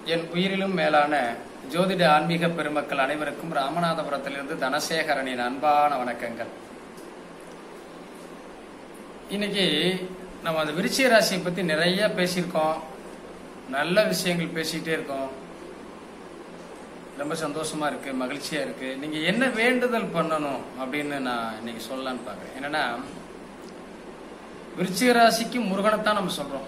என் உயிரிலும் மேலான ஜோதிட ஆன்மீக பெருமக்கள் அனைவருக்கும் ராமநாதபுரத்திலிருந்து தனசேகரனின் அன்பான வணக்கங்கள் இன்னைக்கு நம்ம அந்த விருச்சிக ராசியை பத்தி நிறைய பேசியிருக்கோம் நல்ல விஷயங்கள் பேசிக்கிட்டே இருக்கோம் ரொம்ப சந்தோஷமா இருக்கு மகிழ்ச்சியா இருக்கு நீங்க என்ன வேண்டுதல் பண்ணணும் அப்படின்னு நான் இன்னைக்கு சொல்லலான்னு பாக்குறேன் என்னன்னா விருச்சிக ராசிக்கு முருகனைத்தான் நம்ம சொல்றோம்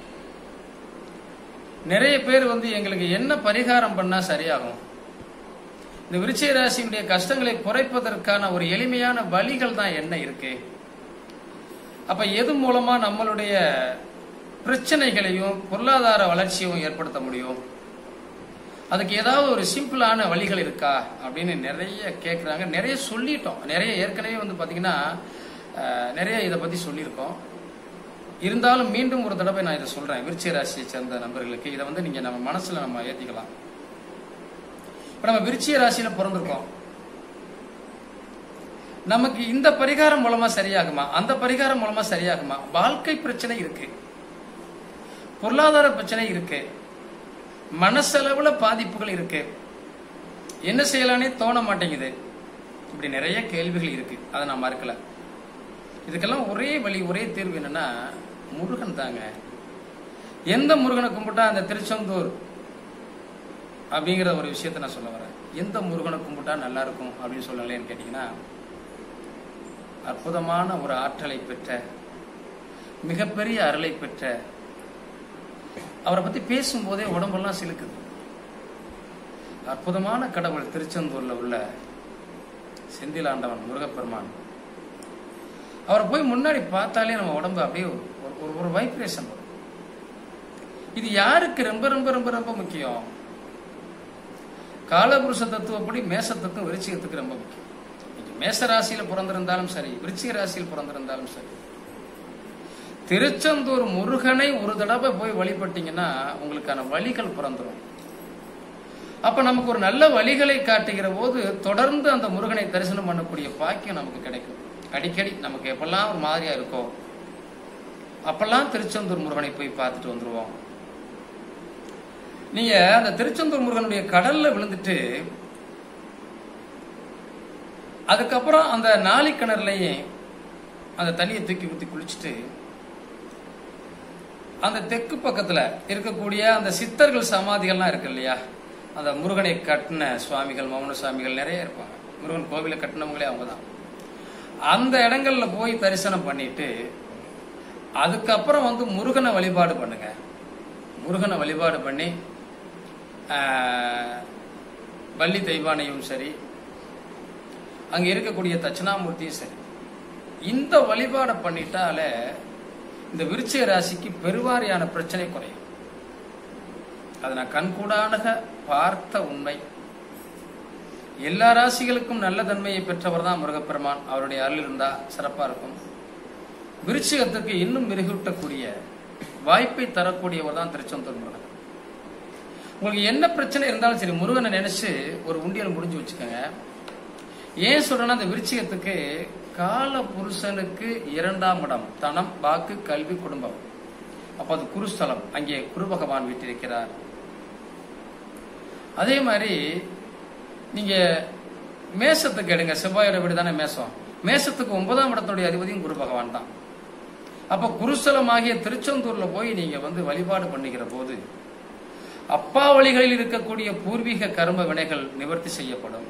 நிறைய பேர் வந்து எங்களுக்கு என்ன பரிகாரம் பண்ணா சரியாகும் இந்த விருச்சிக ராசியினுடைய கஷ்டங்களை குறைப்பதற்கான ஒரு எளிமையான வழிகள் தான் என்ன இருக்கு அப்ப எது மூலமா நம்மளுடைய பிரச்சனைகளையும் பொருளாதார வளர்ச்சியும் ஏற்படுத்த முடியும் அதுக்கு ஏதாவது ஒரு சிம்பிளான வழிகள் இருக்கா அப்படின்னு நிறைய கேட்குறாங்க நிறைய சொல்லிட்டோம் நிறைய ஏற்கனவே வந்து பார்த்தீங்கன்னா அஹ், நிறைய இதை பற்றி சொல்லியிருக்கோம் இருந்தாலும் மீண்டும் ஒரு தடவை நான் இதை சொல்றேன் விருச்சிக ராசியை சேர்ந்த நண்பர்களுக்கு இதை வந்து நீங்க நம்ம மனசுல நம்ம ஏத்திக்கலாம் இப்ப நம்ம விருச்சிக ராசியில பிறந்திருக்கோம் நமக்கு இந்த பரிகாரம் மூலமா சரியாகுமா அந்த பரிகாரம் மூலமா சரியாகுமா வாழ்க்கை பிரச்சனை இருக்கு பொருளாதார பிரச்சனை இருக்கு மனசளவுல பாதிப்புகள் இருக்கு என்ன செய்யலானே தோண மாட்டேங்குது இப்படி நிறைய கேள்விகள் இருக்கு அதை நான் மறுக்கல இதுக்கெல்லாம் ஒரே வழி ஒரே தீர்வு என்னன்னா முருகன் தாங்க எந்த முருகனை கும்பிட்டா அந்த திருச்செந்தூர் அப்படிங்கிற ஒரு விஷயத்த நான் சொல்ல வரேன் எந்த முருகனை கும்பிட்டா நல்லா இருக்கும் அப்படின்னு சொல்லலேன்னு கேட்டீங்கன்னா அற்புதமான ஒரு ஆற்றலை பெற்ற மிகப்பெரிய அருளை பெற்ற அவரை பத்தி பேசும்போதே உடம்பெல்லாம் சிலுக்குது அற்புதமான கடவுள் திருச்செந்தூர்ல உள்ள செந்திலாண்டவன் முருகப்பெருமான் அவரை போய் முன்னாடி பார்த்தாலே நம்ம உடம்பு அப்படியே ஒரு- ஒரு ஒரு வைப்ரேஷன் வரும் இது யாருக்கு ரொம்ப ரொம்ப ரொம்ப ரொம்ப முக்கியம் காலபுருஷ தத்துவப்படி மேசத்துக்கும் விருச்சிகத்துக்கு ரொம்ப முக்கியம் நீங்க மேச ராசியில பிறந்திருந்தாலும் சரி விருச்சிக ராசியில் பிறந்திருந்தாலும் சரி திருச்செந்தூர் முருகனை ஒரு தடவை போய் வழிபட்டீங்கன்னா உங்களுக்கான வழிகள் பிறந்துரும் அப்ப நமக்கு ஒரு நல்ல வழிகளை காட்டுகிற போது தொடர்ந்து அந்த முருகனை தரிசனம் பண்ணக்கூடிய பாக்கியம் நமக்கு கிடைக்கும் அடிக்கடி நமக்கு எப்பெல்லாம் ஒரு மாதிரியா இருக்கோ அப்பெல்லாம் திருச்செந்தூர் முருகனை போய் பார்த்துட்டு வந்துருவோம் நீங்க அந்த திருச்செந்தூர் முருகனுடைய கடல்ல விழுந்துட்டு அதுக்கப்புறம் அந்த நாளி கிணறுலயே அந்த தண்ணியை தூக்கி ஊத்தி குளிச்சுட்டு அந்த தெற்கு பக்கத்துல இருக்கக்கூடிய அந்த சித்தர்கள் சமாதிகள்லாம் இருக்கு இல்லையா அந்த முருகனை கட்டின சுவாமிகள் மௌன சுவாமிகள் நிறைய இருப்பாங்க முருகன் கோவிலை கட்டினவங்களே அவங்க தான் அந்த இடங்கள்ல போய் தரிசனம் பண்ணிட்டு அதுக்கப்புறம் வந்து முருகனை வழிபாடு பண்ணுங்க முருகனை வழிபாடு பண்ணி ஆஹ், வள்ளி தெய்வானையும் சரி அங்க இருக்கக்கூடிய தட்சிணாமூர்த்தியும் சரி இந்த வழிபாடை பண்ணிட்டாலே இந்த விருச்சிக ராசிக்கு பெருவாரியான பிரச்சனை குறையும் அதை நான் கண்கூடானக பார்த்த உண்மை எல்லா ராசிகளுக்கும் நல்ல தன்மையை பெற்றவர் தான் முருகப்பெருமான் அவருடைய அருள் இருந்தா சிறப்பா இருக்கும் விருச்சிகத்துக்கு இன்னும் மெருகூட்டக்கூடிய வாய்ப்பை தரக்கூடியவர் தான் திருச்செந்தூர் முருகன் உங்களுக்கு என்ன பிரச்சனை இருந்தாலும் சரி முருகனை நினைச்சு ஒரு உண்டியல் முடிஞ்சு வச்சுக்கோங்க ஏன் சொல்றேன்னா அந்த விருச்சிகத்துக்கு கால புருஷனுக்கு இரண்டாம் இடம் தனம் வாக்கு கல்வி குடும்பம் அப்ப அது குருஸ்தலம் அங்கே குரு பகவான் வீட்டிருக்கிறார் அதே மாதிரி நீங்க மேசத்துக்கு எடுங்க செவ்வாயோட வீடு தானே மேசம் மேசத்துக்கு ஒன்பதாம் இடத்துடைய அதிபதியும் குரு பகவான் தான் அப்ப குருஸ்தலமாகிய திருச்செந்தூர்ல போய் நீங்க வந்து வழிபாடு பண்ணுகிற போது அப்பா வழிகளில் இருக்கக்கூடிய பூர்வீக கர்ம வினைகள் நிவர்த்தி செய்யப்படும்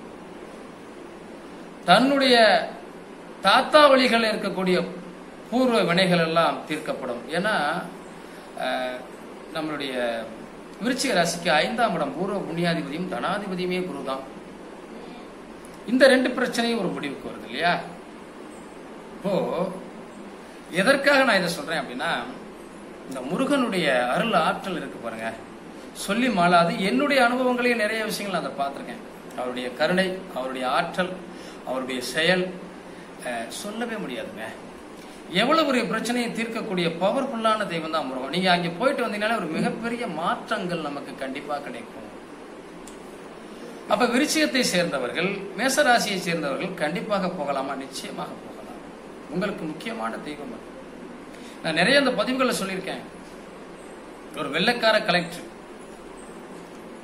தன்னுடைய தாத்தா வழிகளில் இருக்கக்கூடிய பூர்வ வினைகள் எல்லாம் தீர்க்கப்படும் ஏன்னா அஹ், நம்மளுடைய விருச்சிக ராசிக்கு ஐந்தாம் இடம் பூர்வ புண்ணியாதிபதியும் தனாதிபதியுமே குரு தான் இந்த ரெண்டு பிரச்சனையும் ஒரு முடிவுக்கு வருது இல்லையா இப்போ எதற்காக நான் இதை சொல்றேன் அப்படின்னா இந்த முருகனுடைய அருள் ஆற்றல் இருக்கு பாருங்க சொல்லி மாளாது என்னுடைய அனுபவங்களையும் நிறைய விஷயங்கள் நான் அதை பார்த்துருக்கேன் அவருடைய கருணை அவருடைய ஆற்றல் அவருடைய செயல் அஹ், சொல்லவே முடியாதுங்க எவ்வளவு ஒரு பிரச்சனையை தீர்க்கக்கூடிய பவர்ஃபுல்லான தெய்வம் தான் முருகன் நீங்க அங்கே போயிட்டு வந்தீங்கனாலே ஒரு மிகப்பெரிய மாற்றங்கள் நமக்கு கண்டிப்பா கிடைக்கும் அப்ப விருச்சிகத்தை சேர்ந்தவர்கள் மேசராசியை சேர்ந்தவர்கள் கண்டிப்பாக போகலாமா நிச்சயமாக போகலாம் உங்களுக்கு முக்கியமான தெய்வம் அது நான் நிறைய அந்த பதிவுகளை சொல்லியிருக்கேன் ஒரு வெள்ளைக்கார கலெக்டர்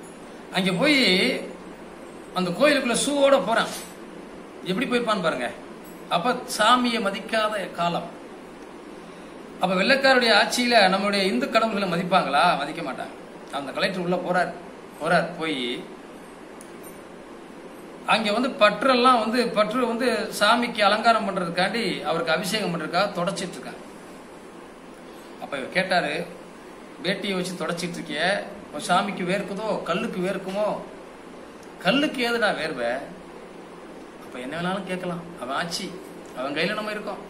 அங்க போய் அந்த கோயிலுக்குள்ள ஷூவோட போறான் எப்படி போயிருப்பான்னு பாருங்க அப்ப சாமியை மதிக்காத காலம் அப்ப வெள்ளைக்காருடைய ஆட்சியில நம்மளுடைய இந்து கடவுள்களை மதிப்பாங்களா மதிக்க மாட்டாங்க அந்த கலெக்டர் உள்ள போறார் போறார் போய் அங்க வந்து பற்றெல்லாம் வந்து பற்று வந்து சாமிக்கு அலங்காரம் பண்றதுக்காண்டி அவருக்கு அபிஷேகம் பண்றதுக்காக தொடச்சிட்டு இருக்காங்க அப்ப இவர் கேட்டாரு வேட்டியை வச்சு தொடச்சிட்டு இருக்கிய உன் சாமிக்கு வேர்க்குதோ கல்லுக்கு வேர்க்குமோ கல்லுக்கு ஏதுடா வேர்வை அப்ப என்ன வேணாலும் கேட்கலாம் அவன் ஆட்சி அவன் கையில நம்ம இருக்கோம்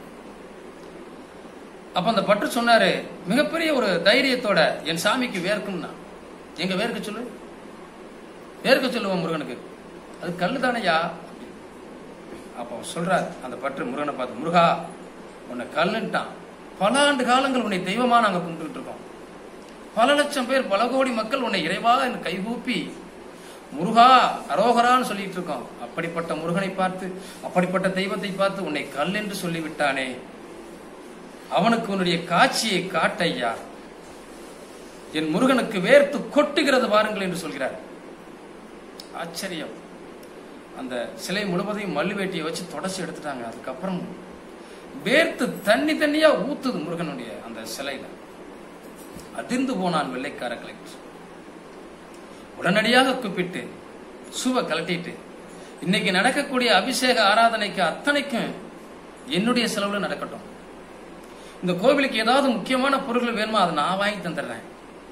அப்ப அந்த பற்று சொன்னாரு மிகப்பெரிய ஒரு தைரியத்தோட என் சாமிக்கு வேர்க்கும்னா எங்க வேர்க்க சொல்லு வேர்க்க சொல்லுவோம் முருகனுக்கு அது கல்லு தானையா அப்ப அவர் சொல்றார் அந்த பற்று முருகனை பார்த்து முருகா உன்னை கல்லுன்ட்டான் பல ஆண்டு காலங்கள் உன்னை தெய்வமா நாங்க கும்பிட்டுக்கிட்டு இருக்கோம் பல லட்சம் பேர் பல கோடி மக்கள் உன்னை இறைவா என்று கைகூப்பி முருகா அரோகரான்னு சொல்லிட்டு இருக்கோம் அப்படிப்பட்ட முருகனை பார்த்து அப்படிப்பட்ட தெய்வத்தை பார்த்து உன்னை கல் என்று சொல்லிவிட்டானே அவனுக்கு உன்னுடைய காட்சியை காட்டையா என் முருகனுக்கு வேர்த்து கொட்டுகிறது பாருங்கள் என்று சொல்கிறார் ஆச்சரியம் அந்த சிலை முழுவதையும் மல்லு வேட்டியை வச்சு தொடச்சி எடுத்துட்டாங்க அதுக்கப்புறம் வேர்த்து தண்ணி தண்ணியா ஊத்துது முருகனுடைய அந்த சிலையில அதிர்ந்து போனான் வெள்ளைக்கார கலெக்டர் உடனடியாக கூப்பிட்டு சுவ கலட்டிட்டு இன்னைக்கு நடக்கக்கூடிய அபிஷேக ஆராதனைக்கு அத்தனைக்கும் என்னுடைய செலவுல நடக்கட்டும் இந்த கோவிலுக்கு ஏதாவது முக்கியமான பொருட்கள் வேணுமா அதை நான் வாங்கி தந்துடுறேன்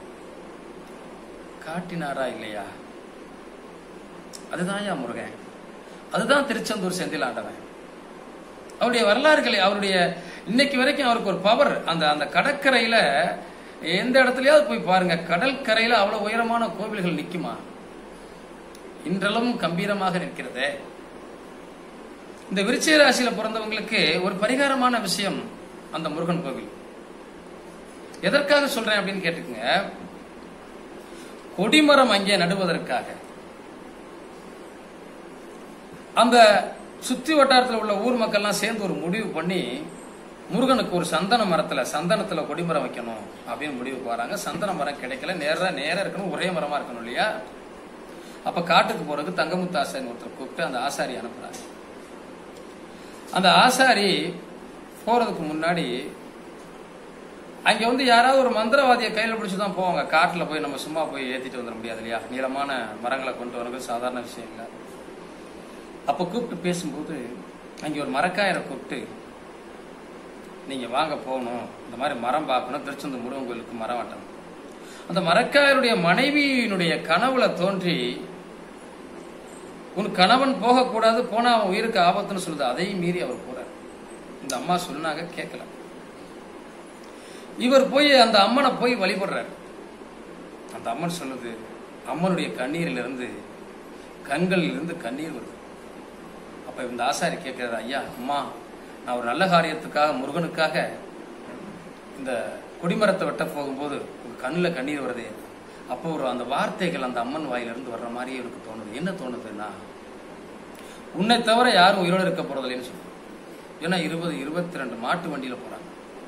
காட்டினாரா இல்லையா அதுதான் யா முருகன் அதுதான் திருச்செந்தூர் செந்தில் ஆண்டவன் அவருடைய வரலாறுகளை அவருடைய இன்னைக்கு வரைக்கும் அவருக்கு ஒரு பவர் அந்த அந்த கடற்கரையில எந்த இடத்துலயாவது போய் பாருங்க கடற்கரையில அவ்வளவு உயரமான கோவில்கள் நிக்குமா இன்றளவும் கம்பீரமாக நிற்கிறதே இந்த விருச்சிக ராசியில பிறந்தவங்களுக்கு ஒரு பரிகாரமான விஷயம் அந்த முருகன் கோவில் எதற்காக சொல்றேன் அப்படின்னு கேட்டுக்குங்க கொடிமரம் அங்கே நடுவதற்காக அந்த சுத்தி வட்டாரத்தில் உள்ள ஊர் மக்கள்லாம் சேர்ந்து ஒரு முடிவு பண்ணி முருகனுக்கு ஒரு சந்தன மரத்துல சந்தனத்துல கொடிமரம் வைக்கணும் அப்படின்னு முடிவுக்கு வராங்க சந்தன மரம் கிடைக்கல நேரா நேரா இருக்கணும் ஒரே மரமா இருக்கணும் இல்லையா அப்ப காட்டுக்கு போறதுக்கு தங்கமுத்து ஆசாரி ஒருத்தர் கூப்பிட்டு அந்த ஆசாரி அனுப்புறாங்க அந்த ஆசாரி போறதுக்கு முன்னாடி அங்க வந்து யாராவது ஒரு மந்திரவாதியை கையில பிடிச்சு தான் போவாங்க காட்டுல போய் நம்ம சும்மா போய் ஏத்திட்டு வந்துட முடியாது இல்லையா நீளமான மரங்களை கொண்டு வரது சாதாரண விஷயம் இல்லை அப்ப கூப்பிட்டு பேசும்போது அங்க ஒரு மரக்காயரை கூப்பிட்டு நீங்க வாங்க போகணும் இந்த மாதிரி மரம் பார்க்கணும் திருச்செந்தூர் முருகன் கோயிலுக்கு மரம் வெட்டணும் அந்த மரக்காயருடைய மனைவியினுடைய கனவுல தோன்றி உன் கணவன் போகக்கூடாது போனா அவன் உயிருக்கு ஆபத்துன்னு சொல்லுது அதையும் மீறி அவர் போறார் இந்த அம்மா சொன்னாங்க கேட்கல இவர் போய் அந்த அம்மனை போய் வழிபடுறார் அந்த அம்மன் சொல்லுது அம்மனுடைய கண்ணீரிலிருந்து கண்களில் இருந்து கண்ணீர் வருது அப்ப இந்த ஆசாரி கேட்கிறாரு ஐயா அம்மா நான் ஒரு நல்ல காரியத்துக்காக முருகனுக்காக இந்த கொடிமரத்தை வெட்ட போகும்போது உங்க கண்ணில் கண்ணீர் வருதே அப்போ ஒரு அந்த வார்த்தைகள் அந்த அம்மன் வாயிலிருந்து வர்ற மாதிரியே எனக்கு தோணுது என்ன தோணுதுன்னா உன்னை தவிர யாரும் உயிரோடு இருக்க போறதில்லைன்னு சொல்லுவோம் ஏன்னா இருபது இருபத்தி ரெண்டு மாட்டு வண்டியில போறாங்க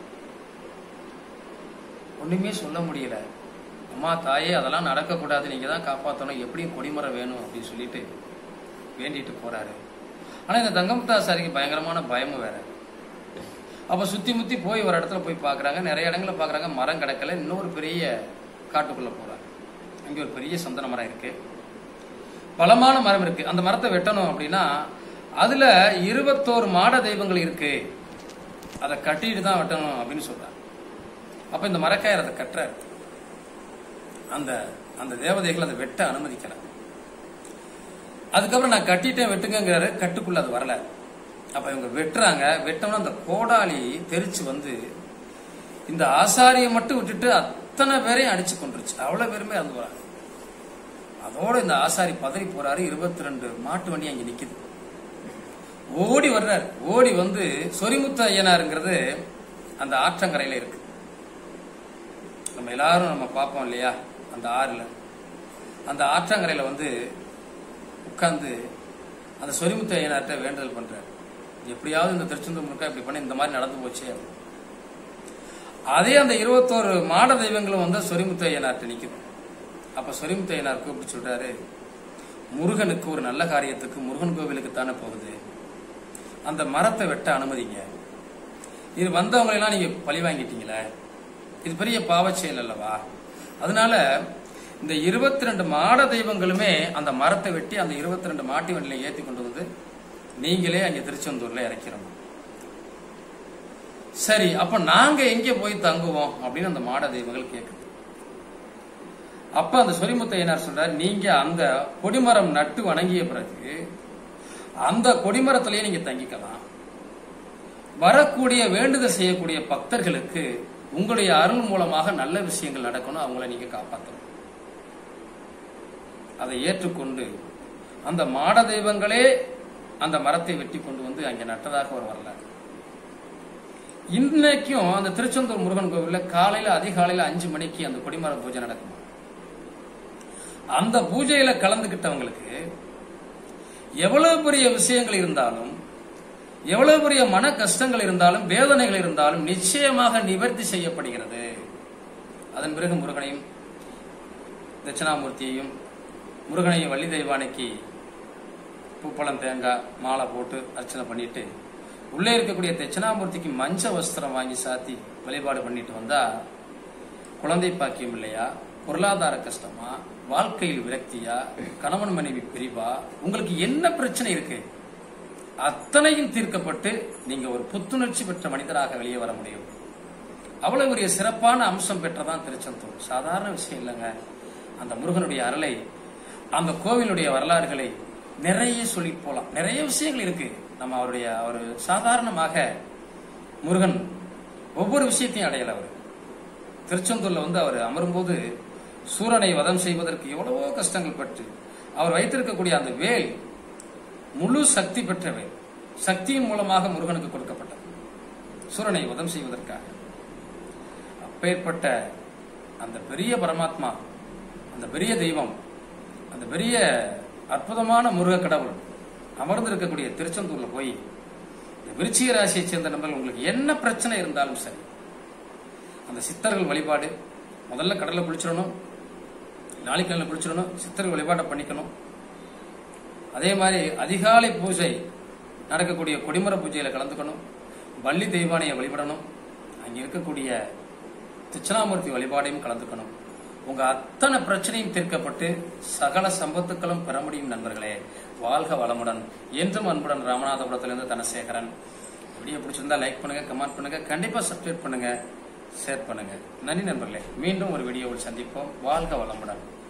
ஒண்ணுமே சொல்ல முடியல அம்மா தாயே அதெல்லாம் நடக்கக்கூடாது நீங்க தான் காப்பாற்றணும் எப்படியும் கொடிமரம் வேணும் அப்படின்னு சொல்லிட்டு வேண்டிட்டு போறாரு ஆனா இந்த தங்கமுத்தாசாரிக்கு பயங்கரமான பயமும் வேற அப்ப சுத்தி முத்தி போய் ஒரு இடத்துல போய் பாக்குறாங்க நிறைய இடங்களை பாக்குறாங்க மரம் கிடக்கல இன்னொரு பெரிய காட்டுக்குள்ள போறாங்க அங்க ஒரு பெரிய சந்தன மரம் இருக்கு பலமான மரம் இருக்கு அந்த மரத்தை வெட்டணும் அப்படின்னா அதுல இருபத்தோரு மாட தெய்வங்கள் இருக்கு அதை கட்டிட்டு தான் வெட்டணும் அப்படின்னு சொல்றாங்க அப்ப இந்த மரக்காயர் அதை கட்டுறாரு அந்த அந்த தேவதைகள் அதை வெட்ட அனுமதிக்கல அதுக்கப்புறம் நான் கட்டிட்டேன் வெட்டுங்கிறாரு கட்டுக்குள்ள அது வரல அப்ப இவங்க வெட்டுறாங்க வெட்டோம்னா அந்த கோடாலி தெரிச்சு வந்து இந்த ஆசாரியை மட்டும் விட்டுட்டு அத்தனை பேரையும் அடிச்சு கொண்டுருச்சு அவ்வளவு பேருமே இறந்து போறாங்க அதோட இந்த ஆசாரி பதறி போறாரு இருபத்தி ரெண்டு மாட்டு வண்டி அங்க நிக்குது ஓடி வர்றாரு ஓடி வந்து சொரிமுத்து ஐயனாருங்கிறது அந்த ஆற்றங்கரையில இருக்கு நம்ம எல்லாரும் நம்ம பார்ப்போம் இல்லையா அந்த ஆறுல அந்த ஆற்றங்கரையில வந்து உட்கார்ந்து அந்த சொரிமுத்து ஐயனார்ட்ட வேண்டுதல் பண்றாரு எப்படியாவது இந்த திருச்செந்தூர் முழுக்க இப்படி பண்ணி இந்த மாதிரி நடந்து போச்சு அப்படின்னு. அதே அந்த இருபத்தோரு மாட தெய்வங்களும் வந்து சொரிமுத்து ஐயனார்ட்ட நிக்குது அப்ப சொரிமுத்தையனார் கூப்பிட்டு சொல்றாரு முருகனுக்கு ஒரு நல்ல காரியத்துக்கு முருகன் கோவிலுக்கு தானே போகுது அந்த மரத்தை வெட்ட அனுமதிங்க இது வந்தவங்களை எல்லாம் நீங்க பழி வாங்கிட்டீங்களே இது பெரிய பாவச் செயல் அல்லவா அதனால இந்த இருபத்தி ரெண்டு மாட தெய்வங்களுமே அந்த மரத்தை வெட்டி அந்த இருபத்தி ரெண்டு மாட்டு வண்டியில ஏத்தி கொண்டு வந்து நீங்களே அங்க திருச்செந்தூர்ல இறக்கிறோம் சரி அப்ப நாங்க எங்க போய் தங்குவோம் அப்படின்னு அந்த மாட தெய்வங்கள் கேக்குது அப்ப அந்த சொரிமுத்தையனார் சொல்றார் நீங்க அந்த கொடிமரம் நட்டு வணங்கிய பிறகு அந்த கொடிமரத்திலேயே நீங்க தங்கிக்கலாம் வரக்கூடிய வேண்டுதல் செய்யக்கூடிய பக்தர்களுக்கு உங்களுடைய அருள் மூலமாக நல்ல விஷயங்கள் நடக்கணும் அவங்கள நீங்க காப்பாற்றணும் அதை ஏற்றுக்கொண்டு அந்த மாட தெய்வங்களே அந்த மரத்தை வெட்டி கொண்டு வந்து அங்கே நட்டதாக ஒரு வரலாறு இன்னைக்கும் அந்த திருச்செந்தூர் முருகன் கோவில்ல காலையில அதிகாலையில அஞ்சு மணிக்கு அந்த கொடிமர பூஜை நடக்கும் அந்த பூஜையில கலந்துகிட்டவங்களுக்கு எவ்வளவு பெரிய விஷயங்கள் இருந்தாலும் எவ்வளவு பெரிய மன கஷ்டங்கள் இருந்தாலும் வேதனைகள் இருந்தாலும் நிச்சயமாக நிவர்த்தி செய்யப்படுகிறது அதன் பிறகு முருகனையும் தட்சிணாமூர்த்தியையும் முருகனையும் வள்ளி தெய்வானைக்கு பூப்பழம் தேங்காய் மாலை போட்டு அர்ச்சனை பண்ணிட்டு உள்ளே இருக்கக்கூடிய தட்சிணாமூர்த்திக்கு மஞ்ச வஸ்திரம் வாங்கி சாத்தி வழிபாடு பண்ணிட்டு வந்தா குழந்தை பாக்கியம் இல்லையா பொருளாதார கஷ்டமா வாழ்க்கையில் விரக்தியா கணவன் மனைவி பிரிவா உங்களுக்கு என்ன பிரச்சனை இருக்கு அத்தனையும் தீர்க்கப்பட்டு நீங்க ஒரு புத்துணர்ச்சி பெற்ற மனிதராக வெளியே வர முடியும் அவ்வளவு ஒரு சிறப்பான அம்சம் பெற்றதான் திருச்செந்தூர் சாதாரண விஷயம் இல்லைங்க அந்த முருகனுடைய அருளை அந்த கோவிலுடைய வரலாறுகளை நிறைய சொல்லி போலாம் நிறைய விஷயங்கள் இருக்கு நம்ம அவருடைய அவர் சாதாரணமாக முருகன் ஒவ்வொரு விஷயத்தையும் அடையல அவர் திருச்செந்தூர்ல வந்து அவர் அமரும்போது சூரனை வதம் செய்வதற்கு எவ்வளவோ கஷ்டங்கள் பட்டு அவர் வைத்திருக்கக்கூடிய அந்த வேல் முழு சக்தி பெற்ற வேல் சக்தியின் மூலமாக முருகனுக்கு கொடுக்கப்பட்டது சூரனை வதம் செய்வதற்காக அப்பேற்பட்ட அந்த பெரிய பரமாத்மா அந்த பெரிய தெய்வம் அந்த பெரிய அற்புதமான முருக கடவுள் அமர்ந்து இருக்கக்கூடிய திருச்செந்தூர்ல போய் இந்த விருச்சிக ராசியை சேர்ந்த நபர்கள் உங்களுக்கு என்ன பிரச்சனை இருந்தாலும் சரி அந்த சித்தர்கள் வழிபாடு முதல்ல கடல்ல குளிச்சிடணும் நாளைக்கல்ல குளிச்சிடணும் சித்தர்கள் வழிபாட்டை பண்ணிக்கணும் அதே மாதிரி அதிகாலை பூஜை நடக்கக்கூடிய கொடிமர பூஜையில கலந்துக்கணும் வள்ளி தெய்வானையை வழிபடணும் அங்க இருக்கக்கூடிய தட்சிணாமூர்த்தி வழிபாடையும் கலந்துக்கணும் உங்க அத்தனை பிரச்சனையும் தீர்க்கப்பட்டு சகல சம்பத்துக்களும் பெற முடியும் நண்பர்களே வாழ்க வளமுடன் என்றும் அன்புடன் ராமநாதபுரத்திலிருந்து தனசேகரன் வீடியோ பிடிச்சிருந்தா லைக் பண்ணுங்க கமெண்ட் பண்ணுங்க கண்டிப்பா சப்ஸ்கிரைப் பண்ணுங்க ஷேர் பண்ணுங்க நன்றி நண்பர்களே மீண்டும் ஒரு வீடியோவில் சந்திப்போம் வாழ்க வளமுடன்